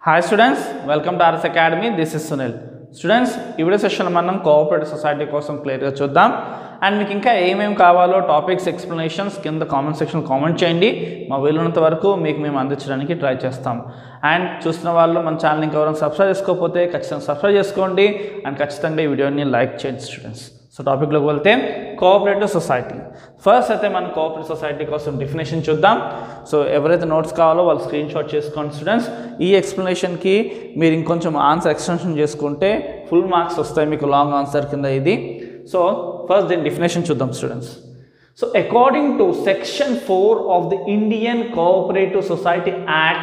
Hi students welcome to RS academy this is Sunil students ఇవిడే session మనం cooperative society కోసం క్లియర్గా చూద్దాం అండ్ మీకు ఇంకా ఏమేమి కావాలో టాపిక్స్ ఎక్స్ప్లెనేషన్స్ కింద కామెంట్ సెక్షన్ కామెంట్ చేయండి మా వీలున్నంత వరకు మీకు మేము అందించడానికి ట్రై చేస్తాం అండ్ చూస్తున్న వాళ్ళు మన ఛానల్ ఇంకా ఎవరైనా సబ్స్క్రైబ్ చేసుకోకపోతే ఖచ్చితంగా సబ్స్క్రైబ్ చేసుకోండి అండ్ ఖచ్చితంగా ఈ వీడియోని లైక్ చేయండి స్టూడెంట్స్ సో టాపిక్లోకి వెళ్తే కోఆపరేటివ్ సొసైటీ ఫస్ట్ అయితే మనం కోఆపరేటివ్ సొసైటీ కోసం డెఫినేషన్ చూద్దాం సో ఎవరైతే నోట్స్ కావాలో వాళ్ళు స్క్రీన్ షాట్ చేసుకోండి స్టూడెంట్స్ ఈ ఎక్స్ప్లెనేషన్కి మీరు ఇంకొంచెం ఆన్సర్ ఎక్స్టెన్షన్ చేసుకుంటే ఫుల్ మార్క్స్ వస్తాయి మీకు లాంగ్ ఆన్సర్ కింద ఇది సో ఫస్ట్ దీని డెఫినేషన్ చూద్దాం students So, according to Section 4 of the Indian Cooperative Society Act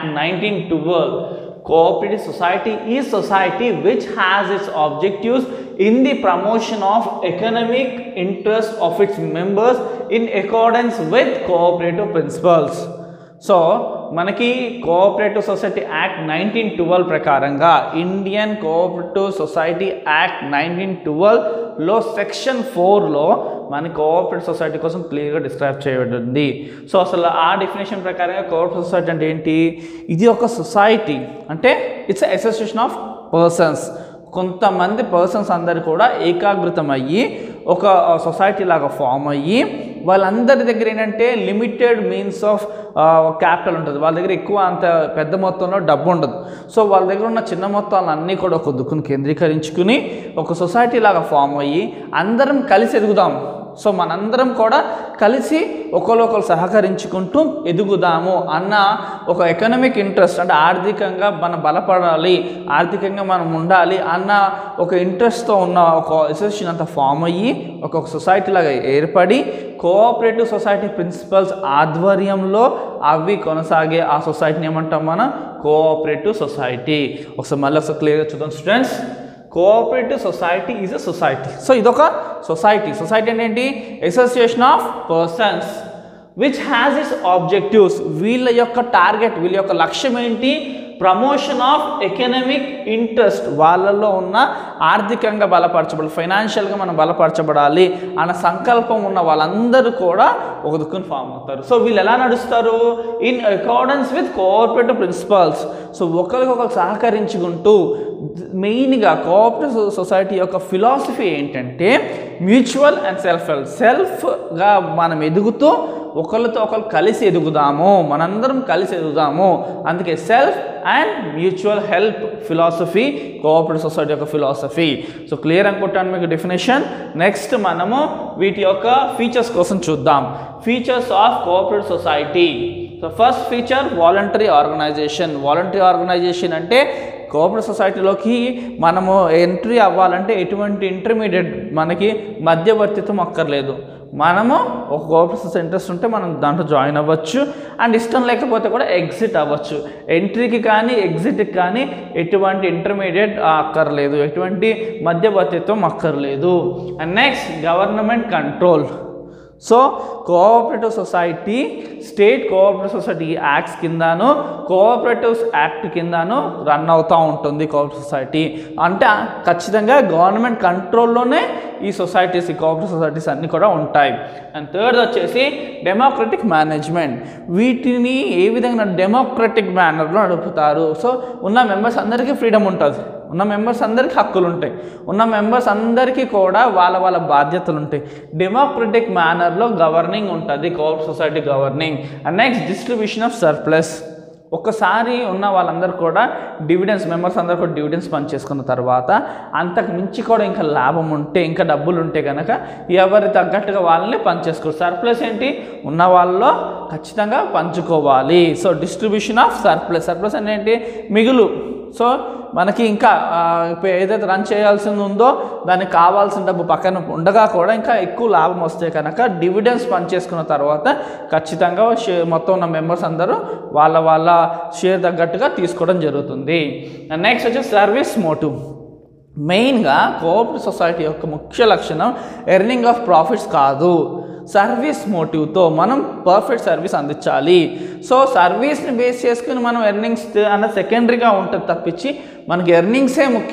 1912, cooperative society is society which has its objectives in the promotion of economic interest of its members in accordance with cooperative principles. So మనకి cooperative society act nineteen twelve ప్రకారంగా Indian cooperative society act nineteen ట్వెల్వ్లో section ఫోర్లో మన cooperative society కోసం క్లియర్గా describe చేయబడింది so అసలు ఆ డెఫినేషన్ ప్రకారంగా కోఆపరేటివ్ సొసైటీ అంటే ఏంటి ఇది ఒక సొసైటీ అంటే ఇట్స్ అసోసియేషన్ ఆఫ్ పర్సన్స్ కొంతమంది పర్సన్స్ అందరు కూడా ఏకాగ్రతం అయ్యి ఒక సొసైటీ లాగా ఫామ్ అయ్యి వాళ్ళందరి దగ్గర ఏంటంటే లిమిటెడ్ మీన్స్ ఆఫ్ క్యాపిటల్ ఉంటుంది వాళ్ళ దగ్గర ఎక్కువ అంత పెద్ద మొత్తంలో డబ్బు ఉండదు సో వాళ్ళ దగ్గర ఉన్న చిన్న మొత్తాలన్నీ కూడా ఒక దుక్కును కేంద్రీకరించుకుని ఒక సొసైటీ లాగా ఫామ్ అయ్యి అందరం కలిసి ఎదుగుదాం సో మనందరం కూడా కలిసి ఒకరికొకరు సహకరించుకుంటూ ఎదుగుదాము అన్న ఒక ఎకనామిక్ ఇంట్రెస్ట్ అంటే ఆర్థికంగా మనం బలపడాలి ఆర్థికంగా మనం ఉండాలి అన్న ఒక ఇంట్రెస్ట్తో ఉన్న ఒక అసోసియేషన్ అంతా ఫామ్ అయ్యి ఒక సొసైటీ లాగా ఏర్పడి కోఆపరేటివ్ సొసైటీ ప్రిన్సిపల్స్ ఆధ్వర్యంలో అవి కొనసాగే ఆ సొసైటీని ఏమంటాం మనం కోఆపరేటివ్ సొసైటీ ఒకసారి మళ్ళీ ఒకసారి క్లియర్గా చూద్దాం students cooperative society is a society so ఇదొక సొసైటీ సొసైటీ అంటే ఏంటి association of persons which has its objectives వీళ్ళ యొక్క టార్గెట్ వీళ్ళ యొక్క లక్ష్యం ఏంటి ప్రమోషన్ ఆఫ్ ఎకనామిక్ ఇంట్రెస్ట్ వాళ్ళల్లో ఉన్న ఆర్థికంగా బలపరచబడాలి ఫైనాన్షియల్గా మనం బలపరచబడాలి అన్న సంకల్పం ఉన్న వాళ్ళందరూ కూడా ఒక దుక్కుని ఫామ్ అవుతారు సో వీళ్ళు ఎలా నడుస్తారు in accordance with cooperative principles so ఒకరికొకరు సహకరించుకుంటూ మెయిన్గా కోఆపరేటివ్ సొసైటీ యొక్క ఫిలాసఫీ ఏంటంటే మ్యూచువల్ అండ్ సెల్ఫ్ హెల్ప్ సెల్ఫ్గా మనం ఎదుగుతూ ఒకరితో ఒకరు కలిసి ఎదుగుదాము మనందరం కలిసి ఎదుగుదాము అందుకే self and mutual help philosophy cooperative society యొక్క ఫిలాసఫీ సో క్లియర్ అనుకుంటాను మీకు డెఫినేషన్ నెక్స్ట్ మనము వీటి యొక్క ఫీచర్స్ కోసం చూద్దాం features of cooperative society so first feature voluntary organization voluntary organization అంటే కోఆపరేటివ్ సొసైటీలోకి మనము ఎంట్రీ అవ్వాలంటే ఎటువంటి ఇంటర్మీడియట్ మనకి మధ్యవర్తిత్వం అక్కర్లేదు మనము ఒక కోఆపరేటివ్ ఇంట్రెస్ట్ ఉంటే మనం దాంట్లో జాయిన్ అవ్వచ్చు అండ్ ఇష్టం లేకపోతే కూడా ఎగ్జిట్ అవ్వచ్చు ఎంట్రీకి కానీ ఎగ్జిట్కి కానీ ఎటువంటి ఇంటర్మీడియట్ అక్కర్లేదు ఎటువంటి మధ్యవర్తిత్వం అక్కర్లేదు and next government control so cooperative society state cooperative society acts కిందను కోఆపరేటివ్ యాక్ట్ కిందను రన్ అవుతూ ఉంటుంది కోఆపరేటివ్ సొసైటీ అంటే ఖచ్చితంగా గవర్నమెంట్ కంట్రోల్లోనే ఈ సొసైటీస్ ఈ కోఆపరేటివ్ సొసైటీస్ అన్నీ కూడా ఉంటాయి అండ్ థర్డ్ వచ్చేసి డెమోక్రటిక్ మేనేజ్మెంట్ వీటిని ఏ విధంగా డెమోక్రటిక్ మేనర్లో నడుపుతారు సో ఉన్న మెంబర్స్ అందరికీ ఫ్రీడమ్ ఉంటుంది ఉన్న మెంబర్స్ అందరికీ హక్కులు ఉంటాయి ఉన్న మెంబర్స్ అందరికీ కూడా వాళ్ళ వాళ్ళ బాధ్యతలు ఉంటాయి డెమోక్రటిక్ మేనర్లో గవర్నింగ్ ఉంటుంది cooperative society governing and next distribution of surplus ఒక్కసారి ఉన్న వాళ్ళందరూ కూడా డివిడెన్స్ మెంబర్స్ అందరూ కూడా డివిడెన్స్ పనిచేసుకున్న తర్వాత అంతకు మించి కూడా ఇంకా లాభం ఉంటే ఇంకా డబ్బులు ఉంటే కనుక ఎవరి తగ్గట్టుగా వాళ్ళని పనిచేసుకోరు సర్ప్లస్ ఏంటి ఉన్న వాళ్ళలో ఖచ్చితంగా పంచుకోవాలి so distribution of surplus surplus అంటే ఏంటి మిగులు సో మనకి ఇంకా ఏదైతే రన్ చేయాల్సింది ఉందో దానికి కావాల్సిన డబ్బు పక్కన ఉండగా కూడా ఇంకా ఎక్కువ లాభం వస్తే కనుక డివిడెన్స్ పనిచేసుకున్న తర్వాత ఖచ్చితంగా షేర్ మొత్తం ఉన్న మెంబర్స్ అందరూ వాళ్ళ వాళ్ళ షేర్ తగ్గట్టుగా తీసుకోవడం జరుగుతుంది నెక్స్ట్ వచ్చి సర్వీస్ మోటివ్ మెయిన్గా కోఆపరేటివ్ సొసైటీ యొక్క ముఖ్య లక్షణం ఎర్నింగ్ ఆఫ్ ప్రాఫిట్స్ కాదు సర్వీస్ మోటివ్తో మనం పర్ఫెక్ట్ సర్వీస్ అందించాలి సో సర్వీస్ని బేస్ చేసుకుని మనం ఎర్నింగ్స్ అన్న సెకండరీగా ఉంటుంది తప్పించి మనకి ఎర్నింగ్సే ముఖ్యం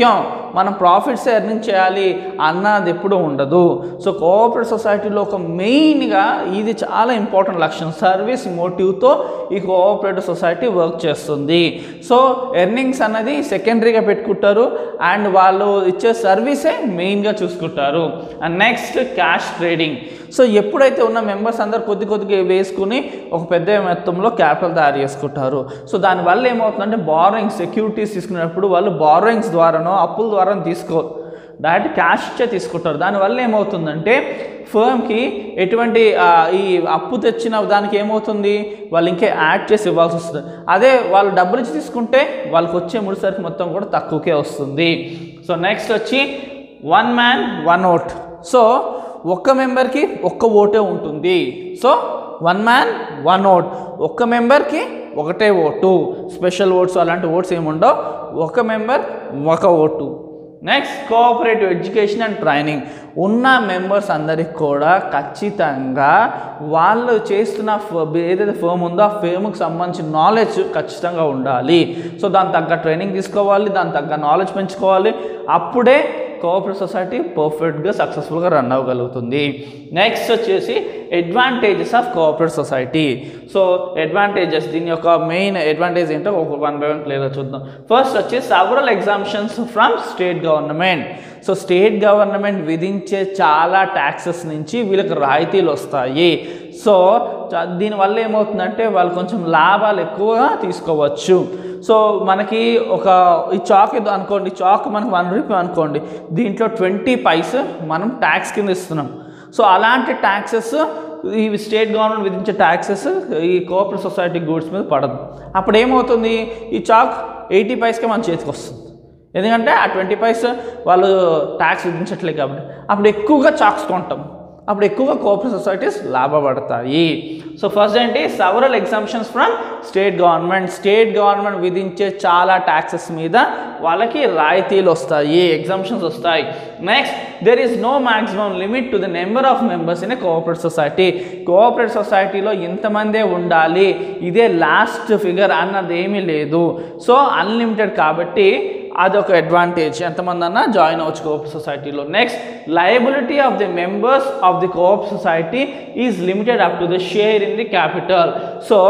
మనం ప్రాఫిట్స్ ఎర్నింగ్ చేయాలి అన్నది ఎప్పుడూ ఉండదు సో కోఆపరేటివ్ సొసైటీలో ఒక మెయిన్గా ఇది చాలా ఇంపార్టెంట్ లక్షణం సర్వీస్ మోటివ్తో ఈ కోఆపరేటివ్ సొసైటీ వర్క్ చేస్తుంది సో ఎర్నింగ్స్ అన్నది సెకండరీగా పెట్టుకుంటారు అండ్ వాళ్ళు ఇచ్చే సర్వీసే మెయిన్గా చూసుకుంటారు and next cash trading so ఎప్పుడైతే ఉన్న మెంబర్స్ అందరు కొద్ది కొద్దిగా వేసుకుని ఒక పెద్ద మొత్తంలో క్యాపిటల్ తయారు చేసుకుంటారు సో దానివల్ల ఏమవుతుందంటే బారోయింగ్ సెక్యూరిటీస్ తీసుకునేటప్పుడు వాళ్ళు బారోయింగ్స్ ద్వారానో అప్పుల ద్వారా తీసుకో డైరెక్ట్ క్యాష్ ఇచ్చే తీసుకుంటారు దానివల్ల ఏమవుతుందంటే ఫర్మ్కి ఎటువంటి ఆ, ఈ అప్పు తెచ్చిన దానికి ఏమవుతుంది వాళ్ళు ఇంకే యాడ్ చేసి ఇవ్వాల్సి వస్తుంది అదే వాళ్ళు డబ్బులు ఇచ్చి తీసుకుంటే వాళ్ళకి వచ్చే ముడిసరికి మొత్తం కూడా తక్కువకే వస్తుంది సో నెక్స్ట్ వచ్చి one man one vote so ఒక్క మెంబర్కి ఒక్క ఓటే ఉంటుంది so one man one vote ఒక్క మెంబర్కి ఒకటే ఓటు స్పెషల్ ఓట్స్ అలాంటి ఓట్స్ ఏముండవు ఒక మెంబర్ ఒక vote next cooperative education and training ఉన్న మెంబర్స్ అందరికి కూడా ఖచ్చితంగా వాళ్ళు చేస్తున్న ఫ- ఏదైతే ఫర్మ్ ఉందో ఆ ఫేమ్కి సంబంధించిన నాలెడ్జ్ ఖచ్చితంగా ఉండాలి సో దాని తగ్గ ట్రైనింగ్ తీసుకోవాలి దాని తగ్గ నాలెడ్జ్ పెంచుకోవాలి అప్పుడే కోఆపరేటివ్ సొసైటీ పర్ఫెక్ట్గా సక్సెస్ఫుల్గా రన్ అవ్వగలుగుతుంది నెక్స్ట్ వచ్చేసి advantages of cooperative society so advantages దీని యొక్క మెయిన్ అడ్వాంటేజ్ ఏంటో ఒక వన్ బై వన్ క్లియర్గా చూద్దాం ఫస్ట్ వచ్చి several exemptions from state government so state government విధించే చాలా ట్యాక్సెస్ నుంచి వీళ్ళకి రాయితీలు వస్తాయి సో చ- దీనివల్ల ఏమవుతుందంటే వాళ్ళు కొంచెం లాభాలు ఎక్కువగా తీసుకోవచ్చు సో మనకి ఒక ఈ చాక్ ఇది అనుకోండి చాక్ మనకి వన్ రూపీ అనుకోండి దీంట్లో ట్వంటీ పైస్ మనం ట్యాక్స్ కింద ఇస్తున్నాం సో అలాంటి ట్యాక్సెస్ ఈ స్టేట్ గవర్నమెంట్ విధించే ట్యాక్సెస్ ఈ కోఆపరేటివ్ సొసైటీ గూడ్స్ మీద పడదు అప్పుడు ఏమవుతుంది ఈ చాక్ ఎయిటీ పైస్కే మన చేతికి వస్తుంది ఎందుకంటే ఆ ట్వంటీ పైస్ వాళ్ళు ట్యాక్స్ విధించట్లేదు కాబట్టి అప్పుడు ఎక్కువగా చాక్స్ కొంటాం అప్పుడు ఎక్కువగా కోఆపరేటివ్ సొసైటీస్ లాభపడతాయి సో ఫస్ట్ ఏంటి several exemptions from state government state government విధించే చాలా ట్యాక్సెస్ మీద వాళ్ళకి రాయితీలు వస్తాయి ఎగ్జామ్షన్స్ వస్తాయి next there is no maximum limit to the number of members in a cooperative society cooperative సొసైటీలో ఇంతమందే ఉండాలి ఇదే లాస్ట్ ఫిగర్ అన్నది ఏమీ లేదు సో అన్లిమిటెడ్ కాబట్టి అదొక అడ్వాంటేజ్ ఎంతమంది అన్నా జాయిన్ అవ్వచ్చు కోఆప్ సొసైటీలో next liability of the members of the coop society is limited up to the share in the capital so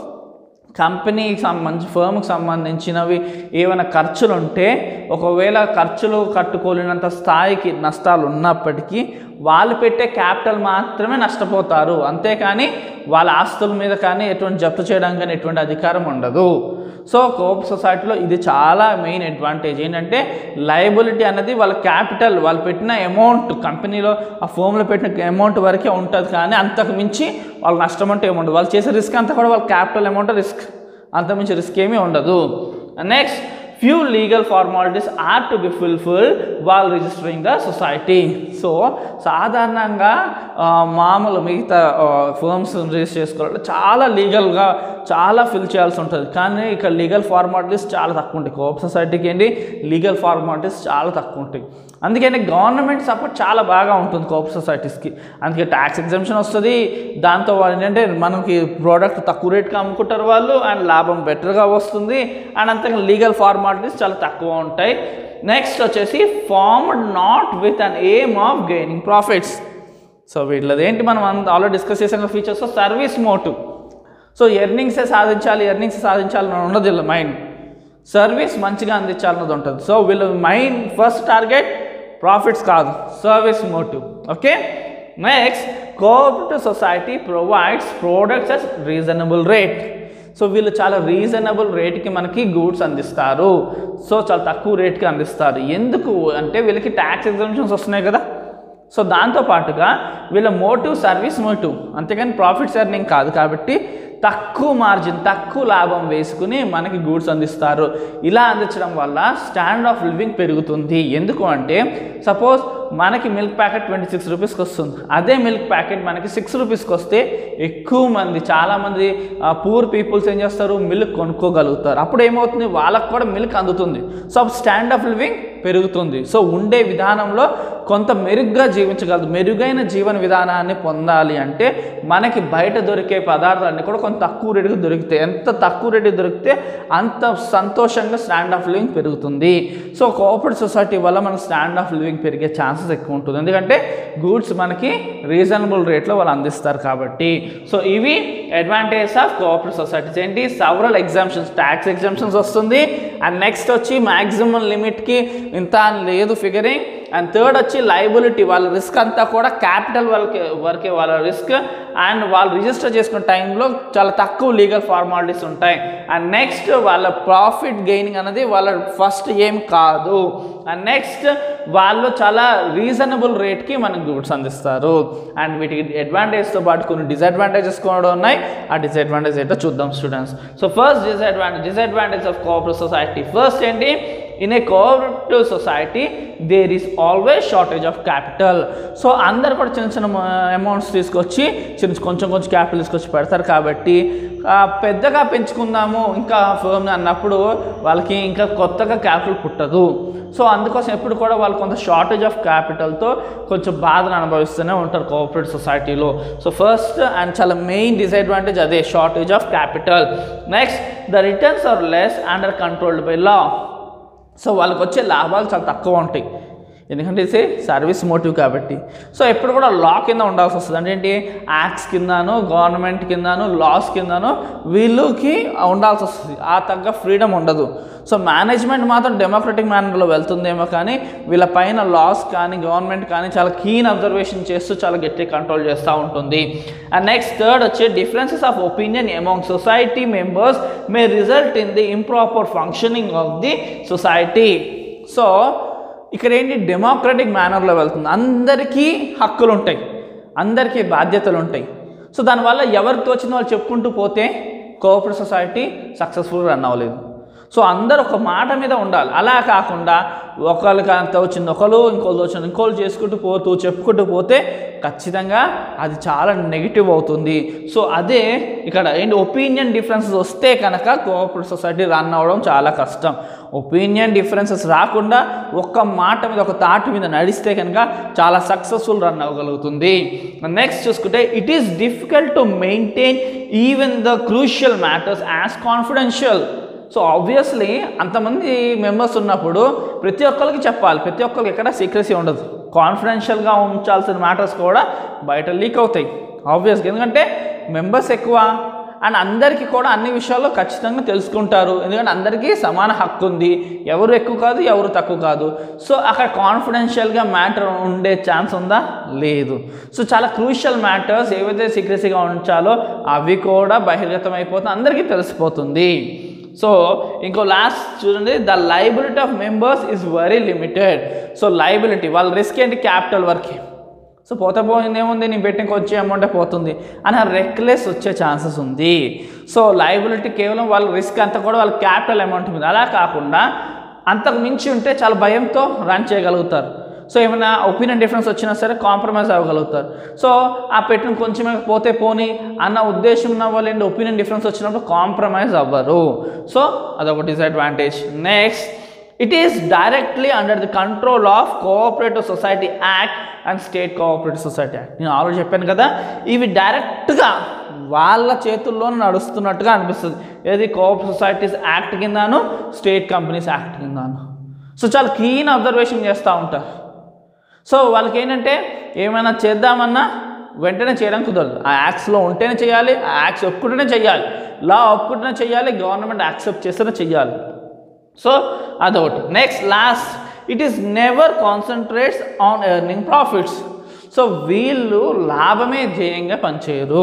కంపెనీకి సంబంధించి ఫర్మ్కి సంబంధించినవి ఏమైనా ఖర్చులు ఉంటే ఒకవేళ ఖర్చులు కట్టుకోలేనంత స్థాయికి నష్టాలు ఉన్నప్పటికీ వాళ్ళు పెట్టే క్యాపిటల్ మాత్రమే నష్టపోతారు అంతేకాని వాళ్ళ ఆస్తుల మీద కానీ ఎటువంటి జప్తు చేయడానికి కానీ ఎటువంటి అధికారం ఉండదు సో కోప్ సొసైటీలో ఇది చాలా మెయిన్ అడ్వాంటేజ్ ఏంటంటే లయబిలిటీ అన్నది వాళ్ళ క్యాపిటల్ వాళ్ళు పెట్టిన అమౌంట్ కంపెనీలో ఆ ఫోమ్లో పెట్టిన అమౌంట్ వరకే ఉంటుంది కానీ అంతకు మించి వాళ్ళ నష్టం అంటే ఏముండదు వాళ్ళు చేసే రిస్క్ అంతా కూడా వాళ్ళ క్యాపిటల్ అమౌంట్ రిస్క్ అంతకుమించి రిస్క్ ఏమీ ఉండదు next few legal formalities are to be fulfil while registering the society so సాధారణంగా ఆ, మామూలు మిగతా ఫర్మ్స్ రిజిస్టర్ చేసుకోవాలంటే చాలా లీగల్గా చాలా ఫిల్ చేయాల్సి ఉంటుంది కానీ ఇక్కడ లీగల్ ఫార్మాలిటీస్ చాలా తక్కువ ఉంటాయి కోఆప్ సొసైటీకి ఏంటి లీగల్ ఫార్మాలిటీస్ చాలా తక్కువ ఉంటాయి అందుకని గవర్నమెంట్ సపోర్ట్ చాలా బాగా ఉంటుంది కోఆప్ సొసైటీస్కి అందుకే ట్యాక్స్ ఎగ్జామ్షన్ వస్తుంది దాంతో వాళ్ళు ఏంటంటే మనకి ప్రోడక్ట్ తక్కువ రేట్కి అమ్ముకుంటారు వాళ్ళు అండ్ లాభం బెటర్గా వస్తుంది అండ్ అంతగా లీగల్ ఫార్మాలిటీస్ చాలా తక్కువ ఉంటాయి నెక్స్ట్ వచ్చేసి formed not with an aim of gaining profits so వీటిలో ఏంటి మనం ఆల్రెడీ డిస్కస్ చేసిన ఫీచర్స్ సర్వీస్ మోటివ్ సో ఎర్నింగ్సే సాధించాలి ఎర్నింగ్స్ సాధించాలని ఉండదు వీళ్ళ మైండ్ సర్వీస్ మంచిగా అందించాలన్నది ఉంటుంది సో వీళ్ళ మైండ్ ఫస్ట్ టార్గెట్ ప్రాఫిట్స్ కాదు service motive okay next cooperative society provides products at reasonable rate so వీళ్ళు చాలా రీజనబుల్ రేట్కి మనకి గూడ్స్ అందిస్తారు సో చాలా తక్కువ రేట్కి అందిస్తారు ఎందుకు అంటే వీళ్ళకి ట్యాక్స్ ఎగ్జామ్షన్స్ వస్తున్నాయి కదా సో దాంతో పాటుగా వీళ్ళ మోటివ్ సర్వీస్ మోటివ్ అంతేకాని ప్రాఫిట్స్ ఎర్నింగ్ కాదు కాబట్టి తక్కువ మార్జిన్ తక్కువ లాభం వేసుకుని మనకి గూడ్స్ అందిస్తారు ఇలా అందించడం వల్ల స్టాండ్ ఆఫ్ లివింగ్ పెరుగుతుంది ఎందుకు అంటే సపోజ్ మనకి మిల్క్ ప్యాకెట్ ట్వంటీ సిక్స్ రూపీస్కి వస్తుంది అదే మిల్క్ ప్యాకెట్ మనకి సిక్స్ రూపీస్కి వస్తే ఎక్కువ మంది చాలామంది పూర్ పీపుల్స్ ఏం చేస్తారు మిల్క్ కొనుక్కోగలుగుతారు అప్పుడు ఏమవుతుంది వాళ్ళకు కూడా మిల్క్ అందుతుంది సో స్టాండ్ ఆఫ్ లివింగ్ పెరుగుతుంది సో ఉండే విధానంలో కొంత మెరుగ్గా జీవించగలదు మెరుగైన జీవన విధానాన్ని పొందాలి అంటే మనకి బయట దొరికే పదార్థాలన్నీ కూడా కొంత తక్కువ రేటుకి దొరుకుతాయి ఎంత తక్కువ రేటుకి దొరికితే అంత సంతోషంగా స్టాండ్ ఆఫ్ లివింగ్ పెరుగుతుంది సో కోఆపరేటివ్ సొసైటీ వల్ల మనకు స్టాండ్ ఆఫ్ లివింగ్ పెరిగే ఛాన్సెస్ ఎక్కువ ఉంటుంది ఎందుకంటే గూడ్స్ మనకి రీజనబుల్ రేట్లో వాళ్ళు అందిస్తారు కాబట్టి సో ఇవి అడ్వాంటేజ్ ఆఫ్ కోఆపరేటివ్ సొసైటీస్ ఏంటి సవరల్ ఎగ్జామ్షన్స్ ట్యాక్స్ ఎగ్జామ్షన్స్ వస్తుంది అండ్ నెక్స్ట్ వచ్చి మ్యాక్సిమం లిమిట్కి ఇంత అని లేదు ఫిగరింగ్ అండ్ థర్డ్ వచ్చి లైబిలిటీ వాళ్ళ రిస్క్ అంతా కూడా క్యాపిటల్ వాళ్ళకి వరకే వాళ్ళ రిస్క్ అండ్ వాళ్ళు రిజిస్టర్ చేసుకున్న టైంలో చాలా తక్కువ లీగల్ ఫార్మాలిటీస్ ఉంటాయి అండ్ నెక్స్ట్ వాళ్ళ ప్రాఫిట్ గెయినింగ్ అనేది వాళ్ళ ఫస్ట్ ఏం కాదు అండ్ నెక్స్ట్ వాళ్ళు చాలా రీజనబుల్ రేట్కి మనకు గూడ్స్ అందిస్తారు అండ్ వీటికి అడ్వాంటేజ్తో పాటు కొన్ని డిసడ్వాంటేజెస్ కూడా ఉన్నాయి ఆ డిసడ్వాంటేజ్ ఏంటో చూద్దాం students so first disadvantage disadvantage of cooperative society first ఏంటి in a cooperative society there is always shortage of capital so అందరు కూడా చిన్న చిన్న అమౌంట్స్ తీసుకొచ్చి చిన్న కొంచెం కొంచెం క్యాపిటల్ తీసుకొచ్చి పెడతారు కాబట్టి ఆ, పెద్దగా పెంచుకుందాము ఇంకా ఫర్మ్ అన్నప్పుడు వాళ్ళకి ఇంకా కొత్తగా క్యాపిటల్ పుట్టదు సో అందుకోసం ఎప్పుడు కూడా వాళ్ళు కొంత షార్టేజ్ ఆఫ్ క్యాపిటల్తో కొంచెం బాధను అనుభవిస్తూనే ఉంటారు కోఆపరేటివ్ సొసైటీలో సో ఫస్ట్ అండ్ చాలా మెయిన్ డిసడ్వాంటేజ్ అదే shortage of capital next the returns are less under controlled by law so వాళ్ళకి వచ్చే లాభాలు చాలా తక్కువ ఉంటాయి ఎందుకంటే ఇది సర్వీస్ మోటివ్ కాబట్టి సో ఎప్పుడు కూడా లా కింద ఉండాల్సి వస్తుంది అంటే ఏంటి యాక్ట్స్ కిందను గవర్నమెంట్ కిందను లాస్ కిందను వీళ్ళకి ఉండాల్సి వస్తుంది ఆ తగ్గ ఫ్రీడమ్ ఉండదు సో మేనేజ్మెంట్ మాత్రం డెమోక్రటిక్ మేనర్లో వెళ్తుందేమో కానీ వీళ్ళ పైన లాస్ కానీ గవర్నమెంట్ కానీ చాలా కీన్ అబ్జర్వేషన్ చేస్తూ చాలా గట్టిగా కంట్రోల్ చేస్తూ ఉంటుంది అండ్ నెక్స్ట్ థర్డ్ వచ్చి differences of opinion among society members may result in the improper functioning of the society so ఇక్కడ ఏంటి డెమోక్రటిక్ మేనర్లో వెళ్తుంది అందరికీ హక్కులు ఉంటాయి అందరికీ బాధ్యతలు ఉంటాయి సో దానివల్ల ఎవరికి తోచిన వాళ్ళు చెప్పుకుంటూ పోతే కోఆపరేటివ్ సొసైటీ సక్సెస్ఫుల్ రన్ అవ్వలేదు సో అందరు ఒక మాట మీద ఉండాలి అలా కాకుండా ఒకరికి అంత వచ్చింది ఒకరు ఇంకోళ్ళు వచ్చింది ఇంకోళ్ళు చేసుకుంటూ పోతూ చెప్పుకుంటూ పోతే ఖచ్చితంగా అది చాలా నెగిటివ్ అవుతుంది సో అదే ఇక్కడ ఏంటి ఒపీనియన్ డిఫరెన్సెస్ వస్తే కనుక కోఆపరేటివ్ సొసైటీ రన్ అవ్వడం చాలా కష్టం ఒపీనియన్ డిఫరెన్సెస్ రాకుండా ఒక్క మాట మీద ఒక తాటి మీద నడిస్తే కనుక చాలా సక్సెస్ఫుల్ రన్ అవ్వగలుగుతుంది నెక్స్ట్ చూసుకుంటే it is difficult to maintain even the crucial matters as confidential so obviously అంతమంది మెంబర్స్ ఉన్నప్పుడు ప్రతి ఒక్కరికి చెప్పాలి ప్రతి ఒక్కరికి ఎక్కడ సీక్రసీ ఉండదు కాన్ఫిడెన్షియల్గా ఉంచాల్సిన మ్యాటర్స్ కూడా బయట లీక్ అవుతాయి ఆబ్వియస్గా ఎందుకంటే మెంబర్స్ ఎక్కువ అండ్ అందరికీ కూడా అన్ని విషయాల్లో ఖచ్చితంగా తెలుసుకుంటారు ఎందుకంటే అందరికీ సమాన హక్కు ఉంది ఎవరు ఎక్కువ కాదు ఎవరు తక్కువ కాదు సో అక్కడ కాన్ఫిడెన్షియల్గా మ్యాటర్ ఉండే ఛాన్స్ ఉందా లేదు సో చాలా క్రూషియల్ మ్యాటర్స్ ఏవైతే సీక్రసీగా ఉంచాలో అవి కూడా బహిర్గతం అయిపోతుంది అందరికీ తెలిసిపోతుంది సో ఇంకో లాస్ట్ చూడండి the liability of members is very limited so liability వాళ్ళ రిస్క్ ఏంటి క్యాపిటల్ వరకే సో పోతే పోయింది ఏముంది నేను పెట్టిన కొంచెం అమౌంటే పోతుంది అని రెక్లెస్ వచ్చే ఛాన్సెస్ ఉంది సో లైబిలిటీ కేవలం వాళ్ళ రిస్క్ అంతా కూడా వాళ్ళ క్యాపిటల్ అమౌంట్ మీద అలా కాకుండా అంతకు మించి ఉంటే చాలా భయంతో రన్ చేయగలుగుతారు సో ఏమైనా ఒపీనియన్ డిఫరెన్స్ వచ్చినా సరే కాంప్రమైజ్ అవ్వగలుగుతారు సో ఆ పెట్టిన కొంచెమే పోతే పోని అన్న ఉద్దేశం ఉన్న వాళ్ళు ఏంటి ఒపీనియన్ డిఫరెన్స్ వచ్చినప్పుడు కాంప్రమైజ్ అవ్వరు సో అదొక disadvantage next it is directly under the control of cooperative society act and state cooperative society act నేను ఆల్రెడీ చెప్పాను కదా ఇవి డైరెక్ట్గా వాళ్ళ చేతుల్లోనే నడుస్తున్నట్టుగా అనిపిస్తుంది ఏది కోఆపరేటివ్ సొసైటీస్ యాక్ట్ కిందాను స్టేట్ కంపెనీస్ యాక్ట్ కిందాను సో చాలా క్లీన్ అబ్జర్వేషన్ చేస్తూ ఉంటారు సో వాళ్ళకి ఏంటంటే ఏమైనా చేద్దామన్నా వెంటనే చేయడం కుదరదు ఆ యాక్ట్స్లో ఉంటేనే చేయాలి ఆ యాక్ట్స్ ఒప్పుకుంటేనే చేయాలి లా ఒప్పుకుంటేనే చేయాలి గవర్నమెంట్ యాక్సెప్ట్ చేస్తేనే చేయాలి సో అదొకటి next last it is never concentrates on earning profits so వీళ్ళు లాభమే ధ్యేయంగా పనిచేయరు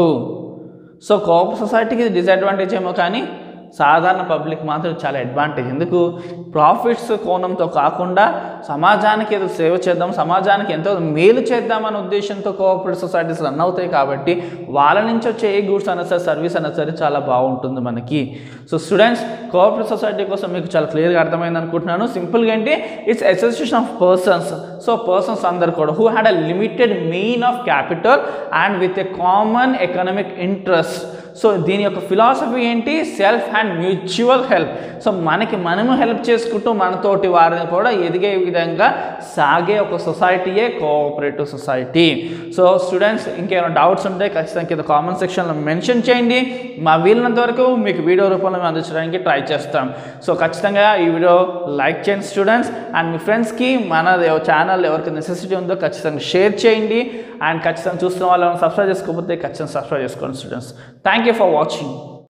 సో కోఆపరేటివ్ సొసైటీకి ఇది డిసడ్వాంటేజ్ ఏమో కానీ సాధారణ పబ్లిక్ మాత్రం చాలా అడ్వాంటేజ్ ఎందుకు ప్రాఫిట్స్ కోణంతో కాకుండా సమాజానికి ఏదో సేవ చేద్దాం సమాజానికి ఎంతో మేలు చేద్దామనే ఉద్దేశంతో కోఆపరేటివ్ సొసైటీస్ రన్ అవుతాయి కాబట్టి వాళ్ళ నుంచి వచ్చే ఏ గూడ్స్ అన్నా సరే సర్వీస్ అన్నా సరే చాలా బాగుంటుంది మనకి సో స్టూడెంట్స్ కోఆపరేటివ్ సొసైటీ కోసం మీకు చాలా క్లియర్గా అర్థమైంది అనుకుంటున్నాను సింపుల్గా ఏంటి it's association of persons so persons అందరు కూడా who had a limited main of capital and with a common economic interest so దీని యొక్క ఫిలాసఫీ ఏంటి self and mutual help so మనకి మనము హెల్ప్ చేసుకుంటూ మనతోటి వారిని కూడా ఎదిగే విధంగా సాగే ఒక సొసైటీయే కోఆపరేటివ్ సొసైటీ సో స్టూడెంట్స్ ఇంకేమైనా డౌట్స్ ఉంటే ఖచ్చితంగా కింద కామెంట్ సెక్షన్లో మెన్షన్ చేయండి మా వీలున్నంత వరకు మీకు వీడియో రూపంలో మేము అందించడానికి ట్రై చేస్తాం సో ఖచ్చితంగా ఈ వీడియో లైక్ చేయండి స్టూడెంట్స్ అండ్ మీ ఫ్రెండ్స్కి మన ఛానల్ ఎవరికి నెసెసిటీ ఉందో ఖచ్చితంగా షేర్ చేయండి అండ్ ఖచ్చితంగా చూస్తున్న వాళ్ళు సబ్స్క్రైబ్ చేసుకోకపోతే ఖచ్చితంగా సబ్స్క్రైబ్ చేసుకోండి students thank you for watching